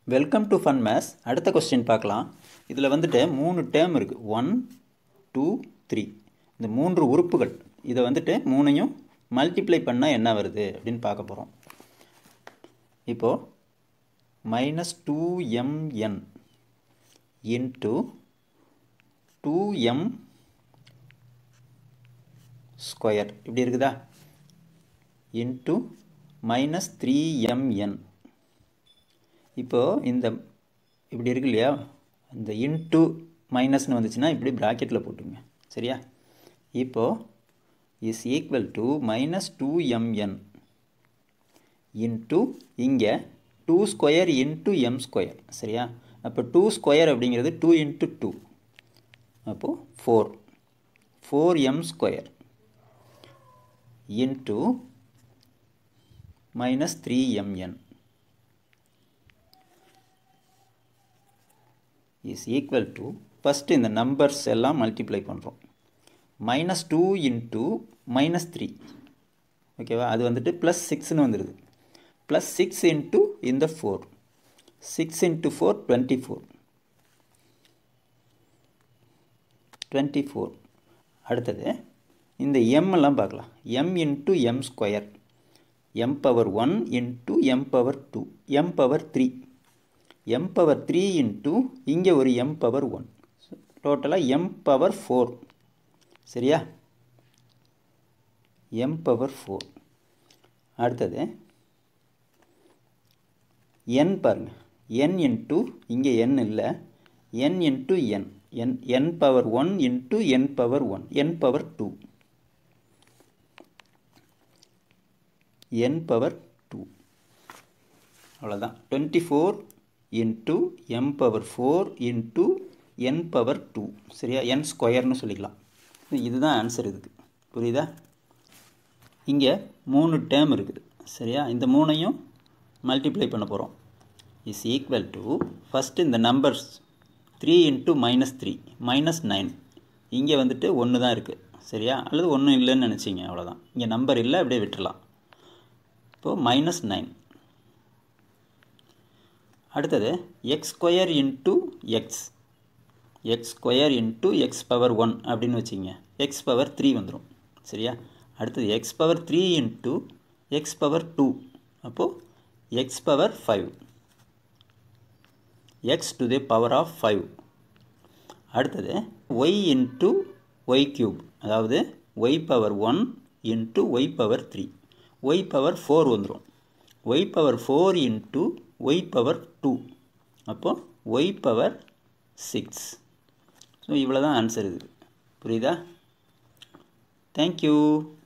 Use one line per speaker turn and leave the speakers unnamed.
welcome to fun maths அடுத்த question பார்க்கலாம் இதில் வந்துட்டு மூணு டேர்ம் இருக்குது ஒன் டூ த்ரீ இந்த மூன்று உறுப்புகள் இதை வந்துட்டு மூணையும் மல்டிப்ளை பண்ணால் என்ன வருது அப்படின்னு பார்க்க போகிறோம் இப்போது minus two MN into two M square இப்படி இருக்குதா இன்ட்டு மைனஸ் த்ரீ எம்என் இப்போது இந்த இப்படி இருக்கு இல்லையா இந்த இன்ட்டு மைனஸ்னு வந்துச்சுன்னா இப்படி ப்ராக்கெட்டில் போட்டுங்க சரியா இப்போது is equal to minus two MN into இங்கே two square into M square சரியா அப்போ டூ ஸ்கொயர் அப்படிங்கிறது டூ இன்ட்டு டூ அப்போது four four M square into minus three MN is equal to first இந்த நம்பர்ஸ் எல்லாம் மல்டிப்ளை பண்ணுறோம் minus two into minus three ஓகேவா அது வந்துட்டு ப்ளஸ் சிக்ஸ்னு வந்துடுது ப்ளஸ் சிக்ஸ் இன்ட்டு இந்த four six into four twenty four twenty four அடுத்தது இந்த எம் எல்லாம் பார்க்கலாம் M into M square M power one into M power two M power three M power three into இங்கே ஒரு M power one டோட்டலாக M power four சரியா M power four அடுத்தது N பாருங்கள் என் இன்ட்டு இங்கே N இல்லை N into N N N power one into N power one N power two N power two அவ்வளோதான் twenty four into M power four into N power two சரியா என் ஸ்கொயர்னு சொல்லிக்கலாம் இதுதான் answer இதுக்கு புரியுதா இங்கே மூணு டேர்ம் இருக்குது சரியா இந்த மூணையும் மல்டிப்ளை பண்ண போகிறோம் இஸ் ஈக்குவல் டு ஃபஸ்ட்டு இந்த numbers three into minus three minus nine இங்கே வந்துட்டு ஒன்று தான் இருக்குது சரியா அல்லது ஒன்றும் இல்லைன்னு நினச்சிங்க அவ்வளோதான் இங்கே நம்பர் இல்லை அப்படியே விட்டுடலாம் இப்போது மைனஸ் நைன் அடுத்தது X square into X X square into X power one அப்படின்னு வச்சுங்க எக்ஸ் பவர் த்ரீ வந்துடும் சரியா அடுத்தது X power three into X power two அப்போது X power five X to the power of five அடுத்தது Y into Y cube அதாவது Y power one into Y power three Y power four வந்துடும் Y power four into Y power two அப்போது Y power six so இவ்வளோ தான் answer இது புரியுதா thank you